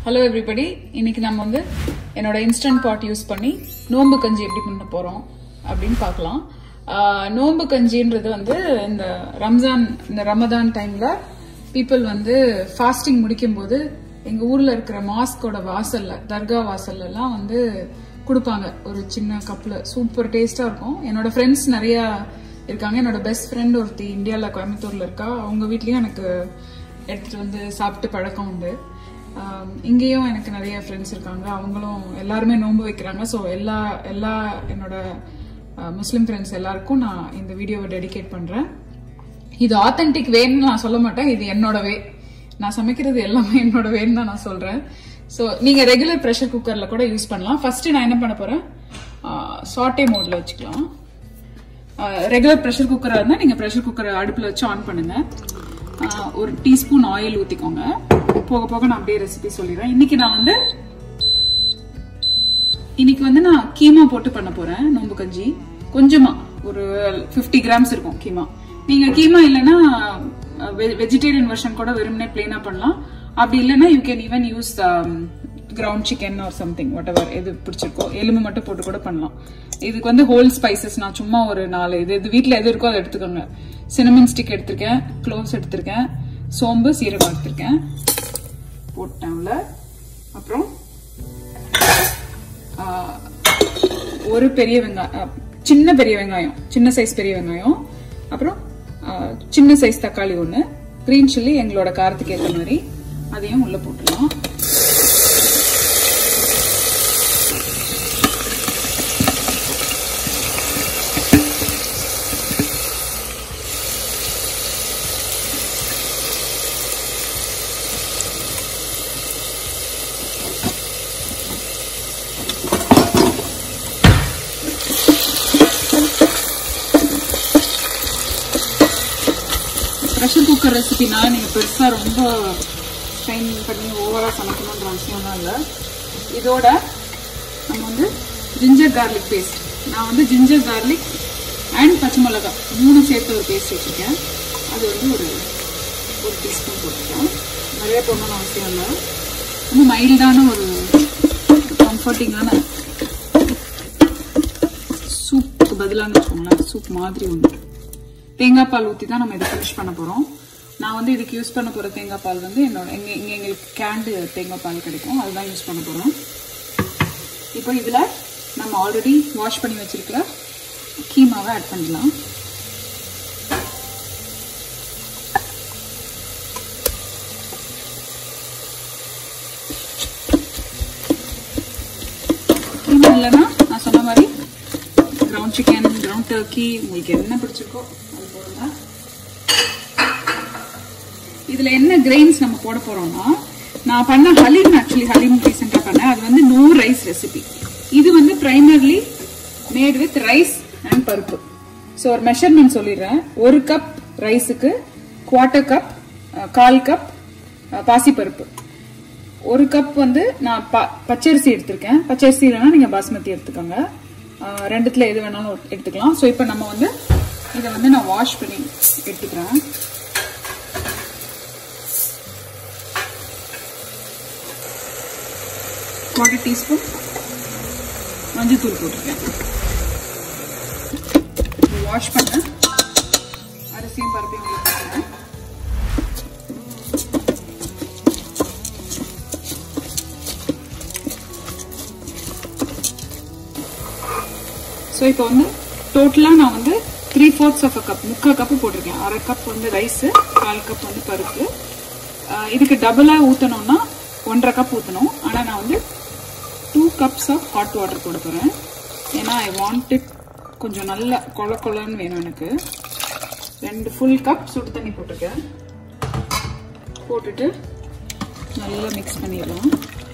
Hello everybody இன்னைக்கு நம்ம வந்து என்னோட இன்ஸ்டன்ட் பாட் யூஸ் பண்ணி நோம்பு கஞ்சி எப்படி பண்ண போறோம் அப்படின்னு பார்க்கலாம் ஆஹ், நோம்பு கஞ்சின்றது வந்து இந்த ரம்ஜான் இந்த ரமதான் டைம்ல பீப்புள் வந்து ஃபாஸ்டிங் முடிக்கும் போது எங்க ஊர்ல இருக்கிற மாஸ்கோட வாசல்ல தர்கா வாசல்ல எல்லாம் வந்து கொடுப்பாங்க ஒரு சின்ன கப்ல சூப்பர் டேஸ்டா இருக்கும் என்னோட ஃப்ரெண்ட்ஸ் நிறைய இருக்காங்க என்னோட பெஸ்ட் ஃப்ரெண்ட் ஒருத்தி இந்தியால கோயம்புத்தூர்ல இருக்கா அவங்க வீட்லயும் எனக்கு எடுத்துட்டு வந்து சாப்பிட்டு பழக்கம் உண்டு ஆம், இங்கேயும் எனக்கு நிறைய ஃப்ரெண்ட்ஸ் இருக்காங்க அவங்களும் எல்லாருமே நோன்பு வைக்கிறாங்க ஸோ எல்லா எல்லா என்னோட அஹ், முஸ்லிம் ஃப்ரெண்ட்ஸ் எல்லாருக்கும் நான் இந்த வீடியோவை டெடிகேட் பண்றேன் இது ஆத்தென்டிக் வேன்னு நான் சொல்ல மாட்டேன் இது என்னோட வே நான் சமைக்கிறது எல்லாமே என்னோட வேன்னு தான் நான் சொல்றேன் ஸோ நீங்க ரெகுலர் ப்ரெஷர் குக்கர்ல கூட யூஸ் பண்ணலாம் ஃபர்ஸ்ட் நான் என்ன பண்ண போறேன் சாட்டே மோட்ல வச்சுக்கலாம் ரெகுலர் ப்ரெஷர் குக்கரா இருந்தா நீங்க ப்ரெஷர் குக்கரை அடுப்புல வச்சு ஆன் பண்ணுங்க ஆஹ் ஒரு டீஸ்பூன் ஆயில் ஊத்திக்கோங்க போக போக நான் அப்படியே ரெசிபி சொல்லிடுறேன் இன்னைக்கு நான் வந்து இன்னைக்கு வந்து நான் கீமா போட்டு பண்ண போறேன் நோம்பு கஞ்சி கொஞ்சமா ஒரு 50 கிராம்ஸ் இருக்கும் கீமா நீங்க கீமா இல்லைன்னா வெஜிடேரியன் வெர்ஷன் கூட வெறுமனே பிளெயினா பண்ணலாம் அப்படி இல்லைன்னா you can even use ground chicken or something whatever எது பிடிச்சிருக்கோ எலும்பு மட்டும் போட்டு கூட பண்ணலாம் இதுக்கு வந்து ஹோல் ஸ்பைசஸ் நான் சும்மா ஒரு நாலு இது இது வீட்டில் எது இருக்கோ அதை எடுத்துக்கோங்க சினமன் ஸ்டிக் எடுத்திருக்கேன் க்ளோவ்ஸ் எடுத்திருக்கேன் சோம்பு சீரகம் எடுத்திருக்கேன் போட்டேன்ல அப்புறம் ஆஹ், ஒரு பெரிய வெங்காயம் சின்ன பெரிய வெங்காயம் சின்ன சைஸ் பெரிய வெங்காயம் அப்புறம் ஆஹ், சின்ன சைஸ் தக்காளி ஒன்று கிரீன் சில்லி எங்களோட காரத்துக்கு ஏற்ற மாதிரி அதையும் உள்ள போட்டுடலாம் ப்ரெஷர் குக்கர் ரெசிபினா நீங்க பெருசா ரொம்ப ஸ்ட்ரெயின் பண்ணி ஓவரா சமைக்கணுன்ற அவசியம்லாம் இல்லை இதோட நம்ம வந்து ஜிஞ்சர் கார்லிக் பேஸ்ட் நான் வந்து ஜிஞ்சர் கார்லிக் அண்ட் பச்சை மிளகாய் மூணு சேர்த்து ஒரு பேஸ்ட் வச்சுருக்கேன் அது வந்து ஒரு ஒரு டீஸ்பூன் போட்டுருக்கேன் நிறைய போடணும்னு அவசியம் இல்லை ரொம்ப மைல்டான ஒரு கம்ஃபர்டிங்கான சூப்புக்கு பதிலான்னு வச்சுக்கோங்களேன் சூப் மாதிரி ஒன்று தேங்காய் பால் ஊற்றி தான் நம்ம இதை ஃபினிஷ் பண்ண போகிறோம் நான் வந்து இதுக்கு யூஸ் பண்ண போகிற தேங்காய் பால் வந்து என்னோட எங்க இங்கே எங்களுக்கு கேண்டு தேங்காய் பால் கிடைக்கும் அதுதான் யூஸ் பண்ண போகிறோம் இப்போ இதில் நம்ம ஆல்ரெடி வாஷ் பண்ணி வச்சிருக்கிற கீமாவை ஆட் பண்ணிடலாம் கீமா இல்லைன்னா நான் சொன்ன மாதிரி கிரவுண்ட் சிக்கன் கிரவுண்ட் டர்க்கி உங்களுக்கு என்ன பிடிச்சிருக்கோ அது போடுங்க இதுல என்ன கிரெயின்ஸ் நம்ம போட போறோம்னா நான் பண்ண ஹலீம் ஆக்சுவலி ஹலீம் ரீசெண்டா பண்ணேன் அது வந்து நோ ரைஸ் ரெசிபி இது வந்து primarily made with rice and பருப்பு ஸோ ஒரு மெஷர்மெண்ட் சொல்லிடுறேன் ஒரு கப் ரைஸுக்கு குவார்ட்டர் கப் கால் கப் பாசிப்பருப்பு ஒரு கப் வந்து நான் ப- பச்சரிசி எடுத்திருக்கேன் பச்சரிசி இல்லைன்னா நீங்க பாஸ்மதி எடுத்துக்கோங்க ஆஹ் ரெண்டுத்துல எது வேணாலும் எடுத்துக்கலாம் ஸோ இப்போ நம்ம வந்து இதை வந்து நான் வாஷ் பண்ணி எடுத்துக்கிறேன் குவார்டர் டீஸ்பூன் மஞ்சள்தூள் போட்டிருக்கேன் வாஷ் பண்ண அரிசியும் பருப்பையும் உள்ள போட்டுக்கிறேன் ஸோ இப்போ வந்து டோட்டலாக நான் வந்து three fourths of a cup முக்கால் கப்பு போட்டிருக்கேன் அரை கப் வந்து ரைஸு கால் கப் வந்து பருப்பு ஆஹ் இதுக்கு டபுளாக ஊற்றணும்னா ஒன்றரை கப் ஊற்றணும் ஆனால் நான் வந்து two cups of hot water போட போகிறேன் ஏன்னா ஐ வாண்ட் இட் கொஞ்சம் நல்ல கொல கொலன்னு வேணும் எனக்கு ரெண்டு ஃபுல் கப் சுடு தண்ணி போட்டிருக்கேன் போட்டுட்டு நல்லா மிக்ஸ் பண்ணிடலாம்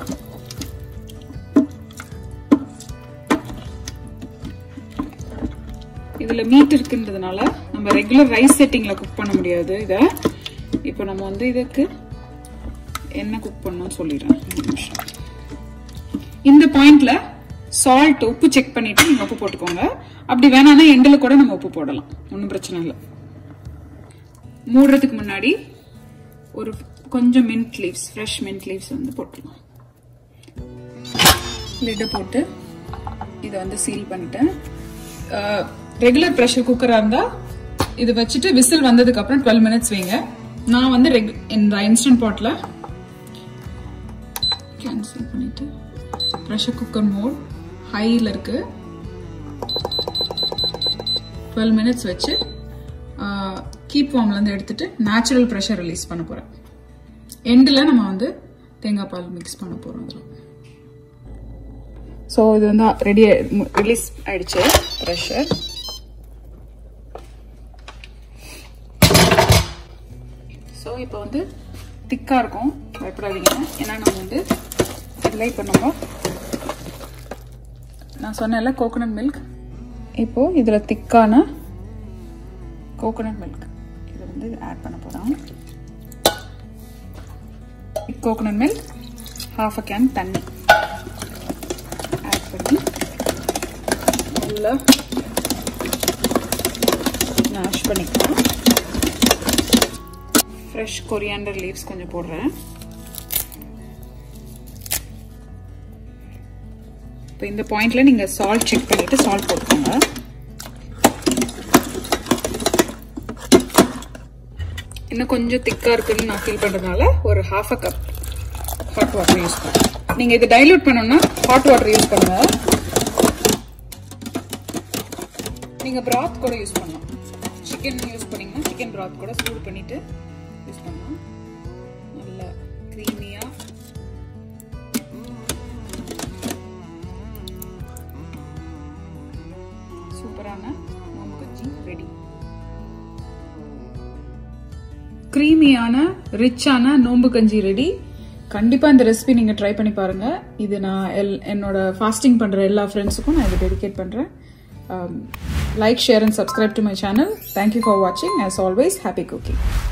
இதுல மீட் இருக்குன்றதுனால நம்ம ரெகுலர் ரைஸ் செட்டிங்ல குக் பண்ண முடியாது இத இப்போ நம்ம வந்து இதுக்கு என்ன குக் பண்ணணும்னு சொல்லிடுறேன் ஒரு நிமிஷம். இந்த பாயிண்ட்ல சால்ட் உப்பு செக் பண்ணிட்டு நீங்க உப்பு போட்டுக்கோங்க அப்படி வேணாம்னா எண்டுல கூட நம்ம உப்பு போடலாம் ஒன்றும் பிரச்சனை இல்லை மூடுறதுக்கு முன்னாடி ஒரு கொஞ்சம் mint leaves fresh mint leaves வந்து போட்டுடலாம் லிட்டை போட்டு இதை வந்து சீல் பண்ணிட்டேன் ரெகுலர் ப்ரெஷர் குக்கராக இருந்தால் இது வச்சுட்டு விசில் வந்ததுக்கு அப்புறம் டுவெல் மினிட்ஸ் வைங்க நான் வந்து ரெகு இந்த இன்ஸ்டன்ட் பாட்டில் கேன்சல் பண்ணிட்டு ப்ரெஷர் குக்கர் மோட் ஹையில் இருக்கு டுவெல் மினிட்ஸ் வச்சு கீப் வார்ம்லேருந்து எடுத்துட்டு நேச்சுரல் ப்ரெஷர் ரிலீஸ் பண்ண போகிறேன் எண்டில் நம்ம வந்து தேங்காய் பால் மிக்ஸ் பண்ண போகிறோம் அதில் ஸோ இது வந்து ரெடி ரிலீஸ் ஆயிடுச்சு ப்ரெஷர் ஸோ இப்போ வந்து திக்காக இருக்கும் பயப்படாதீங்க ஏன்னா நம்ம வந்து இதில் இப்போ நம்ம நான் சொன்னேன்ல கோகோனட் மில்க் இப்போ இதில் திக்கான கோகோனட் மில்க் இதை வந்து ஆட் பண்ண போகிறோம் coconut milk half a can தண்ணி ஆட் பண்ணி நல்லா மேஷ் பண்ணிக்கலாம் ஃப்ரெஷ் கொரியாண்டர் லீவ்ஸ் கொஞ்சம் போடுறேன் இப்போ இந்த பாயிண்ட்ல நீங்க சால்ட் செக் பண்ணிட்டு சால்ட் போட்டுக்கோங்க இன்னும் கொஞ்சம் திக்கா இருக்குன்னு நான் ஃபீல் பண்றதுனால ஒரு half a cup hot water use பண்ணுறேன் நீங்க இது டைல்யூட் பண்ணணும்னா ஹாட் வாட்டர் யூஸ் பண்ணுங்க நீங்க பிராத் கூட யூஸ் பண்ணலாம் சிக்கன் யூஸ் பண்ணீங்கன்னா சிக்கன் பிராத் கூட சூடு பண்ணிட்டு யூஸ் பண்ணலாம் நல்ல க்ரீமியா சூப்பரான நோம்பு கஞ்சி ரெடி க்ரீமியான ரிச்சான நோம்பு கஞ்சி ரெடி கண்டிப்பா இந்த ரெசிபி நீங்க ட்ரை பண்ணி பாருங்க இது நான் எல் என்னோட ஃபாஸ்டிங் பண்ற எல்லா ஃப்ரெண்ட்ஸுக்கும் நான் இதை டெடிகேட் பண்றேன் like share and subscribe to my channel thank you for வாட்சிங் ஆஸ் ஆல்வேஸ் ஹாப்பி குக்கிங்